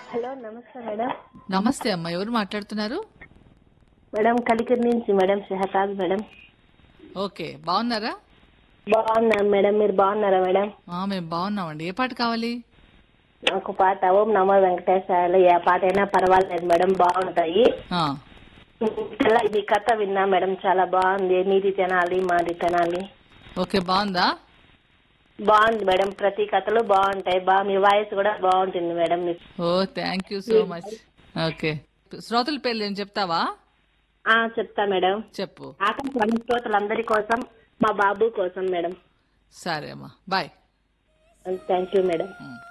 Hello నమస్తే madam నమస్తే అమ్మా ఎవరు మాట్లాడుతున్నారు మేడం కలికిరి నుంచి మేడం షహతాజ్ మేడం ఓకే బాగున్నారా బాగున్నాం మేడం మీరు బాగున్నారా మేడం ఆ, మేము బాగున్నామండి ఏ పాట కావాలి నాకు పాట ఓం నమో వెంకటేశ్వరాలు ఏ పాట అయినా పర్వాలేదు మేడం బాగుంటాయి ఆ, ఇలా ఈ కథ విన్నా మేడం చాలా బాగుంది నీది తినాలి మాది తినాలి ఓకే బాగుందా బాగుంది మేడం ప్రతి కథలు బాగుంటాయి బా మీ వాయిస్ కూడా బాగుంటుంది మేడం మీ oh thank you so much okay శ్రోతల పేర్లు ఏం చెప్తావా ఆ, చెప్తా మేడం చెప్పు ఆకాశవాణి శ్రోతలందరి కోసం మా బాబు కోసం మేడం సరే అమ్మా bye thank you madam um.